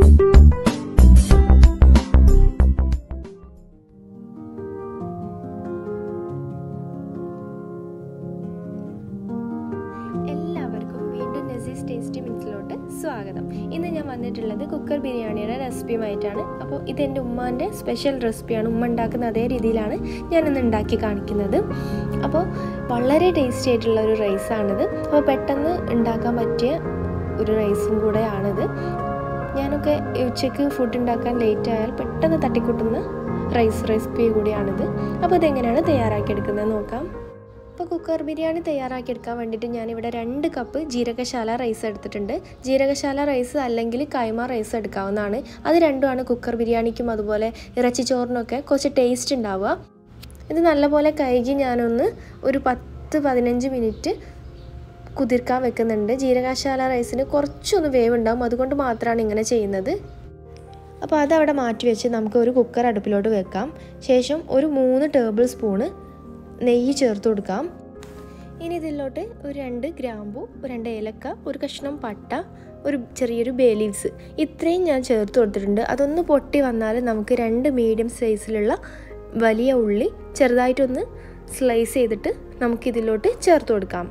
എല്ലാവർക്കും വീണ്ടും നസീസ് ടേസ്റ്റി മിൻസിലോട്ട് സ്വാഗതം ഇന്ന് ഞാൻ വന്നിട്ടുള്ളത് കുക്കർ ബിരിയാണിയുടെ റെസിപ്പിയുമായിട്ടാണ് അപ്പോൾ ഇതെൻ്റെ ഉമ്മാൻ്റെ സ്പെഷ്യൽ റെസിപ്പിയാണ് ഉമ്മ ഉണ്ടാക്കുന്ന അതേ രീതിയിലാണ് ഞാനിന്ന് ഉണ്ടാക്കി കാണിക്കുന്നത് അപ്പോൾ വളരെ ടേസ്റ്റി ആയിട്ടുള്ള ഒരു റൈസാണിത് അപ്പോൾ പെട്ടെന്ന് ഉണ്ടാക്കാൻ പറ്റിയ ഒരു റൈസും കൂടെയാണിത് ഞാനൊക്കെ ഉച്ചയ്ക്ക് ഫുഡ് ഉണ്ടാക്കാൻ ലേറ്റ് ആയാൽ പെട്ടെന്ന് തട്ടിക്കൂട്ടുന്ന റൈസ് റെസിപ്പി കൂടിയാണിത് അപ്പോൾ ഇതെങ്ങനെയാണ് തയ്യാറാക്കിയെടുക്കുന്നത് നോക്കാം ഇപ്പോൾ കുക്കർ ബിരിയാണി തയ്യാറാക്കിയെടുക്കാൻ വേണ്ടിയിട്ട് ഞാനിവിടെ രണ്ട് കപ്പ് ജീരകശാല റൈസ് എടുത്തിട്ടുണ്ട് ജീരകശാല റൈസ് അല്ലെങ്കിൽ കൈമ റൈസ് എടുക്കാവുന്നതാണ് അത് രണ്ടുമാണ് കുക്കർ ബിരിയാണിക്കും അതുപോലെ ഇറച്ചി ചോറിനൊക്കെ കുറച്ച് ടേസ്റ്റ് ഉണ്ടാവുക ഇത് നല്ലപോലെ കഴുകി ഞാനൊന്ന് ഒരു പത്ത് പതിനഞ്ച് മിനിറ്റ് കുതിർക്കാൻ വെക്കുന്നുണ്ട് ജീരകശാല റൈസിന് കുറച്ചൊന്ന് വേവ് ഉണ്ടാവും അതുകൊണ്ട് മാത്രമാണ് ഇങ്ങനെ ചെയ്യുന്നത് അപ്പോൾ അതവിടെ മാറ്റി വെച്ച് നമുക്ക് ഒരു കുക്കർ അടുപ്പിലോട്ട് വെക്കാം ശേഷം ഒരു മൂന്ന് ടേബിൾ സ്പൂണ് നെയ്യ് ചേർത്ത് കൊടുക്കാം ഇനി ഇതിലോട്ട് ഒരു രണ്ട് ഗ്രാമ്പു ഒരു രണ്ട് ഏലക്ക ഒരു കഷ്ണം പട്ട ഒരു ചെറിയൊരു ബേ ലീവ്സ് ഇത്രയും ഞാൻ ചേർത്ത് കൊടുത്തിട്ടുണ്ട് അതൊന്ന് പൊട്ടി വന്നാൽ നമുക്ക് രണ്ട് മീഡിയം സൈസിലുള്ള വലിയ ഉള്ളി ചെറുതായിട്ടൊന്ന് സ്ലൈസ് ചെയ്തിട്ട് നമുക്കിതിലോട്ട് ചേർത്ത് കൊടുക്കാം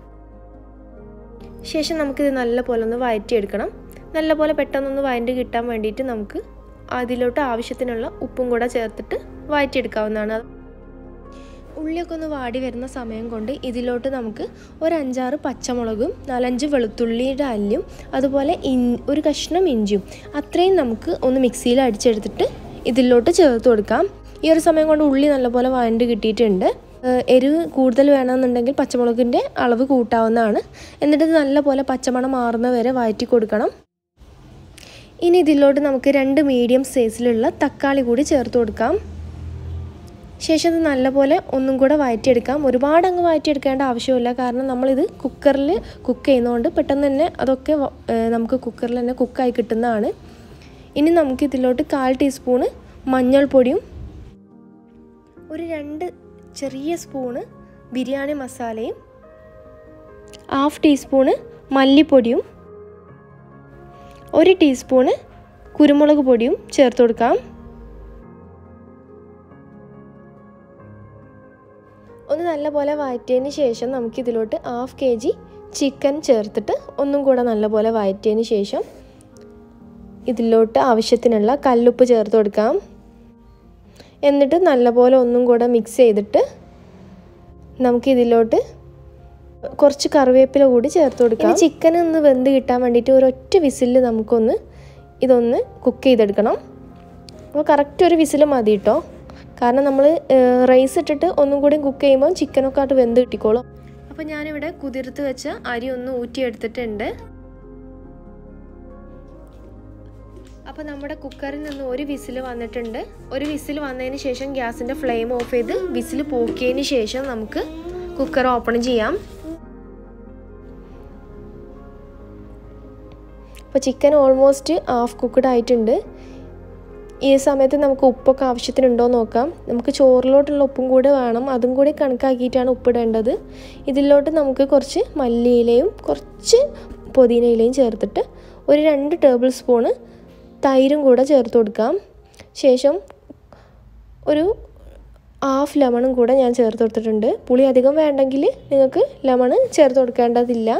ശേഷം നമുക്കിത് നല്ലപോലെ ഒന്ന് വഴറ്റിയെടുക്കണം നല്ലപോലെ പെട്ടെന്നൊന്ന് വഴറ്റി കിട്ടാൻ വേണ്ടിയിട്ട് നമുക്ക് അതിലോട്ട് ആവശ്യത്തിനുള്ള ഉപ്പും കൂടെ ചേർത്തിട്ട് വഴറ്റിയെടുക്കാവുന്നതാണ് ഉള്ളിയൊക്കെ ഒന്ന് വാടി വരുന്ന സമയം കൊണ്ട് ഇതിലോട്ട് നമുക്ക് ഒരു അഞ്ചാറ് പച്ചമുളകും നാലഞ്ച് വെളുത്തുള്ളിയുടെ അല്ലും അതുപോലെ ഇൻ ഒരു കഷ്ണം ഇഞ്ചിയും അത്രയും നമുക്ക് ഒന്ന് മിക്സിയിൽ അടിച്ചെടുത്തിട്ട് ഇതിലോട്ട് ചേർത്ത് കൊടുക്കാം ഈ ഒരു സമയം കൊണ്ട് ഉള്ളി നല്ലപോലെ വഴണ്ട് കിട്ടിയിട്ടുണ്ട് എരിവ് കൂടുതൽ വേണമെന്നുണ്ടെങ്കിൽ പച്ചമുളകിൻ്റെ അളവ് കൂട്ടാവുന്നതാണ് എന്നിട്ട് ഇത് നല്ലപോലെ പച്ചമണം മാറുന്ന വരെ വഴറ്റി കൊടുക്കണം ഇനി ഇതിലോട്ട് നമുക്ക് രണ്ട് മീഡിയം സൈസിലുള്ള തക്കാളി കൂടി ചേർത്ത് കൊടുക്കാം ശേഷം ഇത് നല്ലപോലെ ഒന്നും കൂടെ വഴറ്റിയെടുക്കാം ഒരുപാട് അങ്ങ് വഴറ്റിയെടുക്കേണ്ട ആവശ്യമില്ല കാരണം നമ്മളിത് കുക്കറിൽ കുക്ക് ചെയ്യുന്നതുകൊണ്ട് പെട്ടെന്ന് തന്നെ അതൊക്കെ നമുക്ക് കുക്കറിൽ തന്നെ കുക്കായി കിട്ടുന്നതാണ് ഇനി നമുക്ക് ഇതിലോട്ട് കാൽ ടീസ്പൂണ് മഞ്ഞൾപ്പൊടിയും ഒരു രണ്ട് ചെറിയ സ്പൂണ് ബിരിയാണി മസാലയും ഹാഫ് ടീസ്പൂണ് മല്ലിപ്പൊടിയും ഒരു ടീസ്പൂണ് കുരുമുളക് പൊടിയും ചേർത്ത് കൊടുക്കാം ഒന്ന് നല്ലപോലെ വഴറ്റിയതിന് ശേഷം നമുക്കിതിലോട്ട് ഹാഫ് കെ ജി ചിക്കൻ ചേർത്തിട്ട് ഒന്നും കൂടെ നല്ലപോലെ വഴറ്റിയതിന് ശേഷം ഇതിലോട്ട് ആവശ്യത്തിനുള്ള കല്ലുപ്പ് ചേർത്ത് കൊടുക്കാം എന്നിട്ട് നല്ലപോലെ ഒന്നും കൂടെ മിക്സ് ചെയ്തിട്ട് നമുക്കിതിലോട്ട് കുറച്ച് കറിവേപ്പില കൂടി ചേർത്ത് കൊടുക്കാം ചിക്കൻ ഒന്ന് വെന്ത് കിട്ടാൻ വേണ്ടിയിട്ട് ഒരൊറ്റ വിസിലിൽ നമുക്കൊന്ന് ഇതൊന്ന് കുക്ക് ചെയ്തെടുക്കണം അപ്പോൾ കറക്റ്റ് ഒരു വിസിൽ മതി കേട്ടോ കാരണം നമ്മൾ റൈസ് ഇട്ടിട്ട് ഒന്നും കൂടി കുക്ക് ചെയ്യുമ്പോൾ ചിക്കനൊക്കെ ആയിട്ട് വെന്ത് കിട്ടിക്കോളും അപ്പോൾ ഞാനിവിടെ കുതിർത്ത് വെച്ച അരി ഒന്ന് ഊറ്റിയെടുത്തിട്ടുണ്ട് അപ്പോൾ നമ്മുടെ കുക്കറിൽ നിന്ന് ഒരു വിസിൽ വന്നിട്ടുണ്ട് ഒരു വിസിൽ വന്നതിന് ശേഷം ഗ്യാസിൻ്റെ ഫ്ലെയിം ഓഫ് ചെയ്ത് വിസിൽ പോക്കിയതിന് ശേഷം നമുക്ക് കുക്കർ ഓപ്പൺ ചെയ്യാം അപ്പോൾ ചിക്കൻ ഓൾമോസ്റ്റ് ഹാഫ് കുക്ക്ഡ് ആയിട്ടുണ്ട് ഈ സമയത്ത് നമുക്ക് ഉപ്പൊക്കെ ആവശ്യത്തിനുണ്ടോ നോക്കാം നമുക്ക് ചോറിലോട്ടുള്ള ഉപ്പും കൂടെ വേണം അതും കൂടി കണക്കാക്കിയിട്ടാണ് ഉപ്പിടേണ്ടത് ഇതിലോട്ട് നമുക്ക് കുറച്ച് മല്ലിയിലയും കുറച്ച് പുതിനയിലയും ചേർത്തിട്ട് ഒരു രണ്ട് ടേബിൾ സ്പൂണ് തൈരും കൂടെ ചേർത്ത് കൊടുക്കാം ശേഷം ഒരു ഹാഫ് ലെമണും കൂടെ ഞാൻ ചേർത്ത് കൊടുത്തിട്ടുണ്ട് പുളി അധികം വേണ്ടെങ്കിൽ നിങ്ങൾക്ക് ലെമൺ ചേർത്ത് കൊടുക്കേണ്ടതില്ല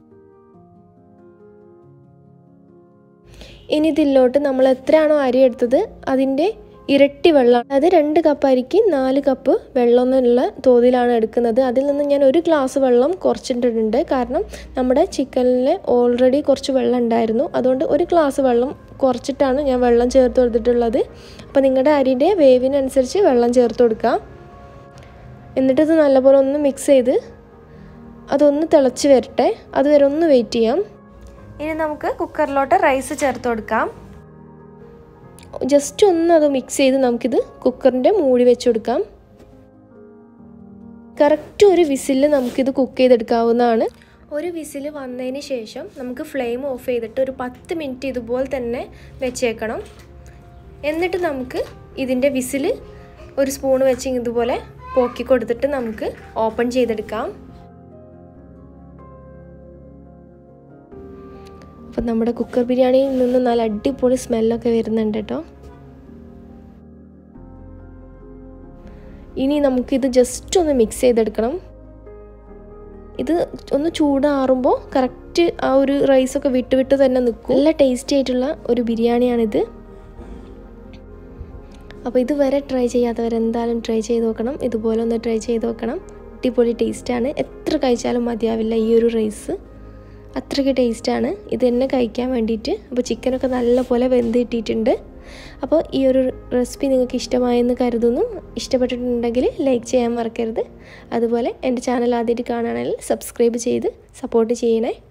ഇനി ഇതിലോട്ട് നമ്മൾ എത്രയാണോ അരി എടുത്തത് അതിൻ്റെ ഇരട്ടി വെള്ളം അതായത് രണ്ട് കപ്പ് അരിക്ക് നാല് കപ്പ് വെള്ളം എന്നുള്ള തോതിലാണ് എടുക്കുന്നത് അതിൽ നിന്ന് ഞാൻ ഒരു ഗ്ലാസ് വെള്ളം കുറച്ചിട്ടിട്ടുണ്ട് കാരണം നമ്മുടെ ചിക്കനിൽ ഓൾറെഡി കുറച്ച് വെള്ളം ഉണ്ടായിരുന്നു അതുകൊണ്ട് ഒരു ഗ്ലാസ് വെള്ളം കുറച്ചിട്ടാണ് ഞാൻ വെള്ളം ചേർത്ത് കൊടുത്തിട്ടുള്ളത് അപ്പോൾ നിങ്ങളുടെ അരിൻ്റെ വേവിനനുസരിച്ച് വെള്ളം ചേർത്ത് കൊടുക്കുക എന്നിട്ടിത് നല്ലപോലെ ഒന്ന് മിക്സ് ചെയ്ത് അതൊന്ന് തിളച്ച് വരട്ടെ അതുവരെ ഒന്ന് വെയിറ്റ് ചെയ്യാം ഇനി നമുക്ക് കുക്കറിലോട്ട് റൈസ് ചേർത്ത് കൊടുക്കാം ജസ്റ്റ് ഒന്ന് അത് മിക്സ് ചെയ്ത് നമുക്കിത് കുക്കറിൻ്റെ മൂടി വെച്ച് കൊടുക്കാം കറക്റ്റ് ഒരു വിസിലിൽ നമുക്കിത് കുക്ക് ചെയ്തെടുക്കാവുന്നതാണ് ഒരു വിസിൽ വന്നതിന് ശേഷം നമുക്ക് ഫ്ലെയിം ഓഫ് ചെയ്തിട്ട് ഒരു പത്ത് മിനിറ്റ് ഇതുപോലെ തന്നെ വെച്ചേക്കണം എന്നിട്ട് നമുക്ക് ഇതിൻ്റെ വിസിൽ ഒരു സ്പൂൺ വെച്ച് ഇതുപോലെ പോക്കി കൊടുത്തിട്ട് നമുക്ക് ഓപ്പൺ ചെയ്തെടുക്കാം അപ്പം നമ്മുടെ കുക്കർ ബിരിയാണിയിൽ നിന്ന് നല്ല അടിപൊളി സ്മെല്ലൊക്കെ വരുന്നുണ്ട് കേട്ടോ ഇനി നമുക്കിത് ജസ്റ്റ് ഒന്ന് മിക്സ് ചെയ്തെടുക്കണം ഇത് ഒന്ന് ചൂടാറുമ്പോൾ കറക്റ്റ് ആ ഒരു റൈസൊക്കെ വിട്ട് വിട്ട് തന്നെ നിൽക്കും നല്ല ടേസ്റ്റി ആയിട്ടുള്ള ഒരു ബിരിയാണിയാണിത് അപ്പോൾ ഇതുവരെ ട്രൈ ചെയ്യാത്തവരെന്തായാലും ട്രൈ ചെയ്ത് നോക്കണം ഇതുപോലെ ഒന്ന് ട്രൈ ചെയ്ത് നോക്കണം അടിപൊളി ടേസ്റ്റാണ് എത്ര കഴിച്ചാലും മതിയാവില്ല ഈ ഒരു റൈസ് അത്രയ്ക്ക് ടേസ്റ്റാണ് ഇത് തന്നെ കഴിക്കാൻ വേണ്ടിയിട്ട് അപ്പോൾ ചിക്കനൊക്കെ നല്ലപോലെ വെന്ത് കിട്ടിയിട്ടുണ്ട് അപ്പോൾ ഈ ഒരു റെസിപ്പി നിങ്ങൾക്ക് ഇഷ്ടമായെന്ന് കരുതുന്നു ഇഷ്ടപ്പെട്ടിട്ടുണ്ടെങ്കിൽ ലൈക്ക് ചെയ്യാൻ മറക്കരുത് അതുപോലെ എൻ്റെ ചാനൽ ആദ്യമായിട്ട് കാണുകയാണെങ്കിൽ സബ്സ്ക്രൈബ് ചെയ്ത് സപ്പോർട്ട് ചെയ്യണേ